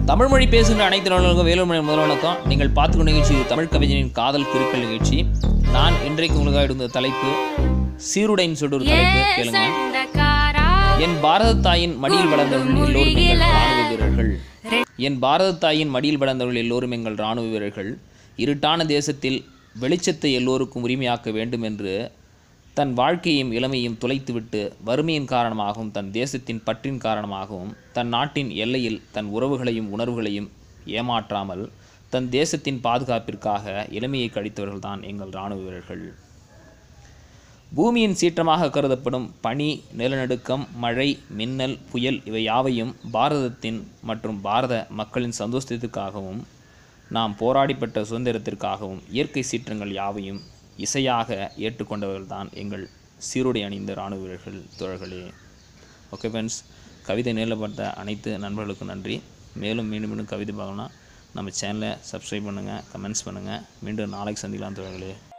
தமிழ் மொழி பேசுகின்ற அனைத்து நலனுக்கும் வேலுமணி முதல் வணக்கம் நீங்கள் பார்த்துக்கொண்ட நிகழ்ச்சி இது தமிழ் கவிஞனின் காதல் கிருக்கல் நிகழ்ச்சி நான் இன்றைக்கு உங்களுக்காக எடுத்த தலைப்பு சீருடைன்னு சொல்லிட்டு ஒரு தலைப்பு கேளுங்க சண்டக்காரா என் பாரத தாயின் மடியில் வளர்ந்தவர்கள் எல்லோரும் எங்கள் ராணுவ வீரர்கள் என் பாரத தாயின் மடியில் வளர்ந்தவர்கள் எல்லோரும் எங்கள் ராணுவ வீரர்கள் இருட்டான தேசத்தில் வெளிச்சத்தை எல்லோருக்கும் உரிமையாக்க வேண்டும் என்று தன் வாழ்க்கையும் இளமையும் துளைத்துவிட்டு வறுமையின் காரணமாகவும் தன் தேசத்தின் பற்றின் காரணமாகவும் தன் நாட்டின் எல்லையில் தன் உறவுகளையும் உணர்வுகளையும் ஏமாற்றாமல் தன் தேசத்தின் பாதுகாப்பிற்காக இளமையை கழித்தவர்கள்தான் எங்கள் இராணுவ வீரர்கள் பூமியின் சீற்றமாக கருதப்படும் பனி நிலநடுக்கம் மழை மின்னல் புயல் இவை யாவையும் பாரதத்தின் மற்றும் பாரத மக்களின் சந்தோஷத்திற்காகவும் நாம் போராடி பெற்ற சுதந்திரத்திற்காகவும் இயற்கை சீற்றங்கள் யாவையும் இசையாக ஏற்றுக்கொண்டவர்கள்தான் எங்கள் சீருடை அணிந்த இராணுவ வீரர்கள் தோழர்களே ஓகே ஃப்ரெண்ட்ஸ் கவிதை நேரில் பார்த்த அனைத்து நண்பர்களுக்கும் நன்றி மேலும் மீண்டும் மீண்டும் கவிதை பார்க்கணும்னா நம்ம சேனலை சப்ஸ்கிரைப் பண்ணுங்கள் கமெண்ட்ஸ் பண்ணுங்கள் மீண்டும் நாளைக்கு சந்திக்கலாம் தோழர்களே